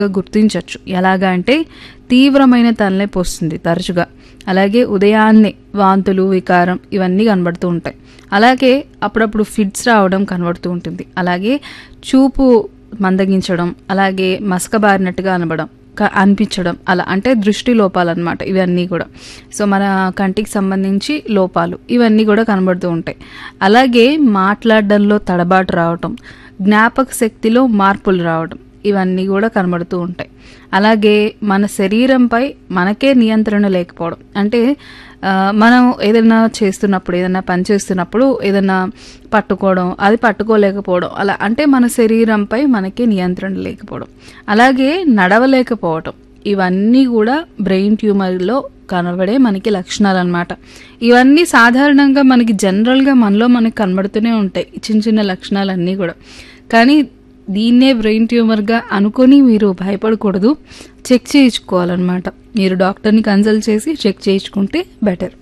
గుర్తించవచ్చు ఎలాగా అంటే తీవ్రమైన తలనొప్పి వస్తుంది తరచుగా అలాగే ఉదయాన్నే వాంతులు వికారం ఇవన్నీ కనబడుతూ ఉంటాయి అలాగే అప్పుడప్పుడు ఫిట్స్ రావడం కనబడుతూ ఉంటుంది అలాగే చూపు మందగించడం అలాగే మసకబారినట్టుగా అనబడం క- అనిపించడం అలా అంటే దృష్టి లోపాలు అనమాట ఇవన్నీ కూడా సో మన కంటికి సంబంధించి లోపాలు ఇవన్నీ కూడా కనబడుతూ ఉంటాయి అలాగే మాట్లాడడంలో తడబాటు రావటం జ్ఞాపక శక్తిలో మార్పులు రావడం ఇవన్నీ కూడా కనబడుతూ ఉంటాయి అలాగే మన శరీరంపై మనకే నియంత్రణ లేకపోవడం అంటే ఆ, మనం ఏదైనా చేస్తున్నప్పుడు ఏదైనా పని చేస్తున్నప్పుడు ఏదైనా పట్టుకోవడం అది పట్టుకోలేకపోవడం అలా అంటే మన శరీరంపై మనకే నియంత్రణ లేకపోవడం అలాగే నడవలేకపోవడం ఇవన్నీ కూడా బ్రెయిన్ ట్యూమర్లో కనబడే మనకి లక్షణాలు అనమాట ఇవన్నీ సాధారణంగా మనకి జనరల్గా మనలో మనకి కనబడుతూనే ఉంటాయి ఈ చిన్న చిన్న లక్షణాలన్నీ కూడా కానీ దీన్నే బ్రెయిన్ ట్యూమర్గా అనుకొని మీరు భయపడకూడదు చెక్ చేయించుకోవాలన్నమాట మీరు డాక్టర్ని కన్సల్ట్ చేసి చెక్ చేయించుకుంటే బెటర్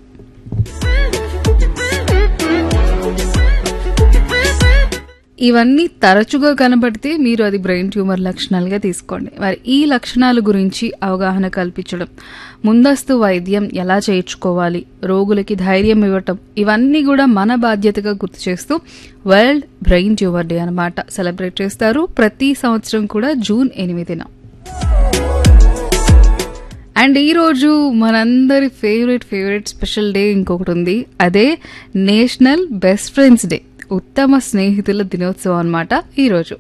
ఇవన్నీ తరచుగా కనబడితే మీరు అది బ్రెయిన్ ట్యూమర్ లక్షణాలుగా తీసుకోండి మరి ఈ లక్షణాల గురించి అవగాహన కల్పించడం ముందస్తు వైద్యం ఎలా చేయించుకోవాలి రోగులకి ధైర్యం ఇవ్వటం ఇవన్నీ కూడా మన బాధ్యతగా గుర్తు చేస్తూ వరల్డ్ బ్రెయిన్ ట్యూమర్ డే అనమాట సెలబ్రేట్ చేస్తారు ప్రతి సంవత్సరం కూడా జూన్ ఎనిమిదిన అండ్ ఈరోజు మనందరి ఫేవరెట్ ఫేవరెట్ స్పెషల్ డే ఇంకొకటి ఉంది అదే నేషనల్ బెస్ట్ ఫ్రెండ్స్ డే ఉత్తమ స్నేహితుల దినోత్సవం అనమాట ఈరోజు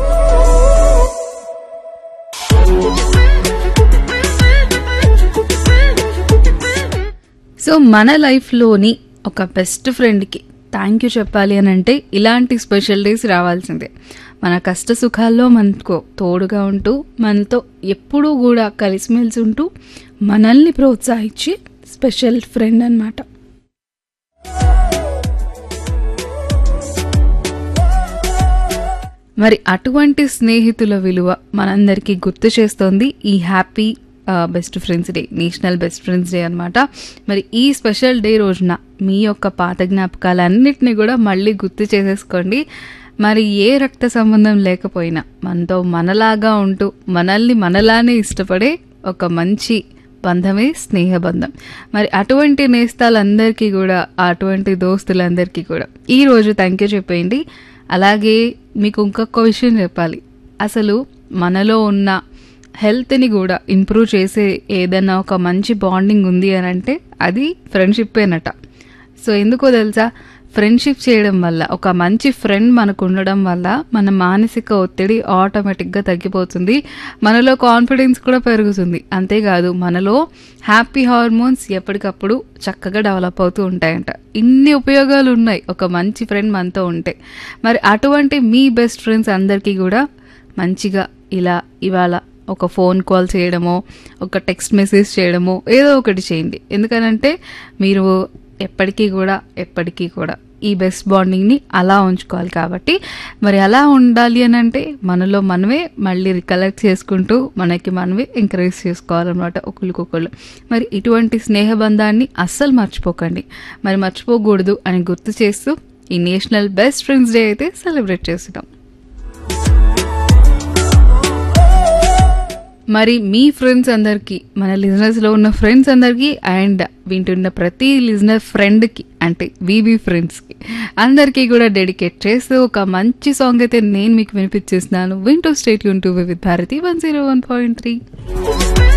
సో మన లైఫ్లోని ఒక బెస్ట్ ఫ్రెండ్కి థ్యాంక్ యూ చెప్పాలి అని అంటే ఇలాంటి స్పెషల్ డేస్ రావాల్సిందే మన కష్ట సుఖాల్లో మనకు తోడుగా ఉంటూ మనతో ఎప్పుడూ కూడా కలిసిమెలిసి ఉంటూ మనల్ని ప్రోత్సహించి స్పెషల్ ఫ్రెండ్ అన్నమాట మరి అటువంటి స్నేహితుల విలువ మనందరికీ గుర్తు చేస్తోంది ఈ happy best friends day national best friends day అనమాట మరి ఈ స్పెషల్ డే రోజున మీ యొక్క పాత జ్ఞాపకాలన్నిటినీ కూడా మళ్ళీ గుర్తు చేసేసుకోండి మరి ఏ రక్త సంబంధం లేకపోయినా మనతో మనలాగా ఉంటూ మనల్ని మనలానే ఇష్టపడే ఒక మంచి బంధమే స్నేహబంధం మరి అటువంటి నేస్తాలందరికీ కూడా అటువంటి దోస్తులందరికీ కూడా ఈ రోజు థ్యాంక్ యూ చెప్పేయండి అలాగే మీకు ఇంకొక విషయం చెప్పాలి అసలు మనలో ఉన్న హెల్త్ని కూడా ఇంప్రూవ్ చేసే ఏదైనా ఒక మంచి బాండింగ్ ఉంది అని అంటే అది ఫ్రెండ్షిప్పేనట సో ఎందుకో తెలుసా ఫ్రెండ్షిప్ చేయడం వల్ల ఒక మంచి ఫ్రెండ్ మనకు ఉండడం వల్ల మన మానసిక ఒత్తిడి ఆటోమేటిక్గా తగ్గిపోతుంది మనలో కాన్ఫిడెన్స్ కూడా పెరుగుతుంది అంతేకాదు మనలో హ్యాపీ హార్మోన్స్ ఎప్పటికప్పుడు చక్కగా డెవలప్ అవుతూ ఉంటాయంట ఇన్ని ఉపయోగాలు ఉన్నాయి ఒక మంచి ఫ్రెండ్ మనతో ఉంటే మరి అటువంటి మీ బెస్ట్ ఫ్రెండ్స్ అందరికీ కూడా మంచిగా ఇలా ఇవాళ ఒక ఫోన్ కాల్ చేయడమో ఒక టెక్స్ట్ మెసేజ్ చేయడమో ఏదో ఒకటి చేయండి ఎందుకనంటే మీరు ఎప్పటికీ కూడా ఎప్పటికీ కూడా ఈ బెస్ట్ బాండింగ్ని అలా ఉంచుకోవాలి కాబట్టి మరి అలా ఉండాలి అని అంటే మనలో మనమే మళ్ళీ రికలెక్ట్ చేసుకుంటూ మనకి మనమే ఎంకరేజ్ చేసుకోవాలన్నమాట ఒకరికొకళ్ళు మరి ఇటువంటి స్నేహబంధాన్ని అస్సలు మర్చిపోకండి మరి మర్చిపోకూడదు అని గుర్తు చేస్తూ ఈ నేషనల్ బెస్ట్ ఫ్రెండ్స్ డే అయితే సెలబ్రేట్ చేస్తున్నాం మరి మీ ఫ్రెండ్స్ అందరికీ మన లిజినెస్ లో ఉన్న ఫ్రెండ్స్ అందరికీ అండ్ వింటున్న ప్రతి లిజినర్ ఫ్రెండ్ కి అంటే వీబీ ఫ్రెండ్స్ కి అందరికీ కూడా డెడికేట్ చేస్తూ ఒక మంచి సాంగ్ అయితే నేను మీకు వినిపించేస్తున్నాను వింటూ స్టేట్ యూన్ to with Bharati one zero one point three